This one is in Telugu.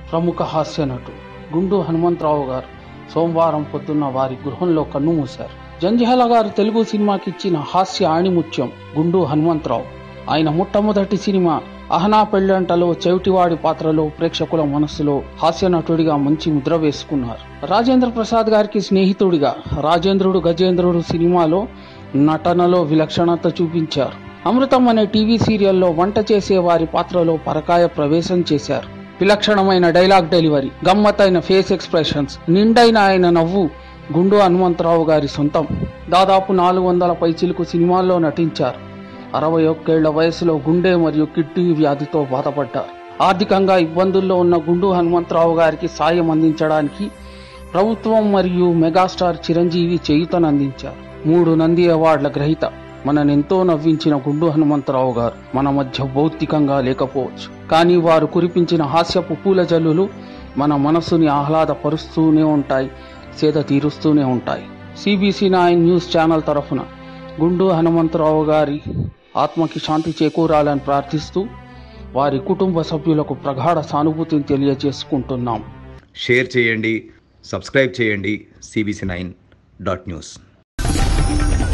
ప్రముఖ హాస్య నటుడు గుండు హనుమంతరావు గారు సోమవారం పొద్దున్న వారి గృహంలో కన్నుమూశారు జంజాల గారు తెలుగు సినిమాకి ఇచ్చిన హాస్య ఆణిముత్యం గుండు హనుమంతరావు ఆయన మొట్టమొదటి సినిమా అహనా పెళ్ళంటలో చెవిటివాడి పాత్రలో ప్రేక్షకుల మనస్సులో హాస్య నటుడిగా మంచి ముద్ర వేసుకున్నారు రాజేంద్ర ప్రసాద్ గారికి స్నేహితుడిగా రాజేంద్రుడు గజేంద్రుడు సినిమాలో నటనలో విలక్షణత చూపించారు అమృతం అనే టీవీ సీరియల్లో వంట చేసే వారి పాత్రలో పరకాయ ప్రవేశం చేశారు విలక్షణమైన డైలాగ్ డెలివరీ గమ్మత్తైన ఫేస్ ఎక్స్ప్రెషన్స్ నిండైన ఆయన నవ్వు గుండు హనుమంతరావు గారి సొంతం దాదాపు నాలుగు వందల పైచిలుకు సినిమాల్లో నటించారు అరవై ఒక్కేళ్ల వయసులో గుండె మరియు కిడ్నీ వ్యాధితో బాధపడ్డారు ఆర్థికంగా ఇబ్బందుల్లో ఉన్న గుండు హనుమంతరావు గారికి సాయం అందించడానికి ప్రభుత్వం మరియు మెగాస్టార్ చిరంజీవి చేయుతనందించారు మూడు నంది అవార్డుల గ్రహీత మననెంతో నవ్వించిన గుండు హనుమంతరావు గారు మన మధ్య భౌతికంగా లేకపోవచ్చు కానీ వారు కురిపించిన హాస్యపు పూల జల్లులు మన మనసుని ఆహ్లాదపరుస్తూనే ఉంటాయి సేద తీరుస్తూనే ఉంటాయి సిబిసి నైన్ న్యూస్ ఛానల్ తరఫున గుండు హనుమంతరావు గారి ఆత్మకి శాంతి చేకూరాలని ప్రార్థిస్తూ వారి కుటుంబ సభ్యులకు ప్రగాఢ సానుభూతిని తెలియజేసుకుంటున్నాం షేర్ చేయండి సబ్స్క్రైబ్ చేయండి సిబిసి నైన్ డాట్ న్యూస్